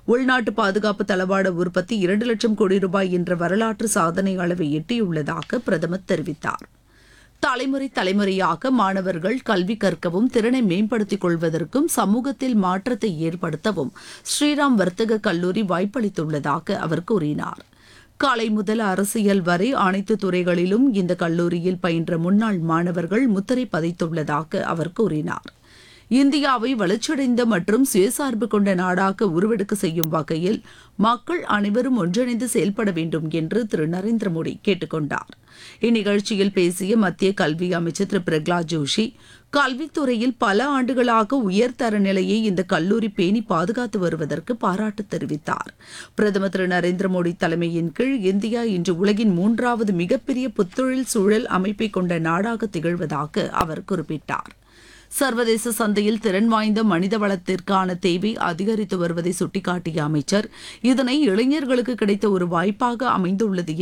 உள்நாட்டு பாதுகாப்பு தளவாட உற்பத்தி இரண்டு லட்சம் கோடி ரூபாய் என்ற வரலாற்று சாதனை அளவை எட்டியுள்ளதாக பிரதமர் தெரிவித்தார் தலைமுறை தலைமுறையாக மாணவர்கள் கல்வி கற்கவும் திறனை மேம்படுத்திக் கொள்வதற்கும் சமூகத்தில் மாற்றத்தை ஏற்படுத்தவும் ஸ்ரீராம் வர்த்தக கல்லூரி வாய்ப்பளித்துள்ளதாக அவர் கூறினார் காலை முதல் அரசியல் வரை அனைத்து துறைகளிலும் இந்த கல்லூரியில் பயின்ற முன்னாள் மாணவர்கள் முத்திரை பதித்துள்ளதாக அவர் கூறினார் இந்தியாவை வளர்ச்சியடைந்த மற்றும் சுயசார்பு கொண்ட நாடாக உருவெடுக்க செய்யும் வகையில் மக்கள் அனைவரும் ஒன்றிணைந்து செயல்பட வேண்டும் என்று திரு நரேந்திர மோடி கேட்டுக்கொண்டார் இந்நிகழ்ச்சியில் பேசிய மத்திய கல்வி அமைச்சர் திரு பிரகலாத் ஜோஷி கல்வித்துறையில் பல ஆண்டுகளாக உயர்தர நிலையை இந்த கல்லூரி பேணி பாதுகாத்து வருவதற்கு பாராட்டு தெரிவித்தார் பிரதமர் திரு நரேந்திர மோடி தலைமையின் கீழ் இந்தியா இன்று உலகின் மூன்றாவது மிகப்பெரிய புத்தொழில் சூழல் அமைப்பை கொண்ட நாடாக திகழ்வதாக அவர் குறிப்பிட்டார் சர்வதேச சந்தையில் திறன் வாய்ந்த மனித வளத்திற்கான தேவை அதிகரித்து வருவதை சுட்டிக்காட்டிய அமைச்சர் இதனை இளைஞர்களுக்கு கிடைத்த ஒரு வாய்ப்பாக அமைந்துள்ளது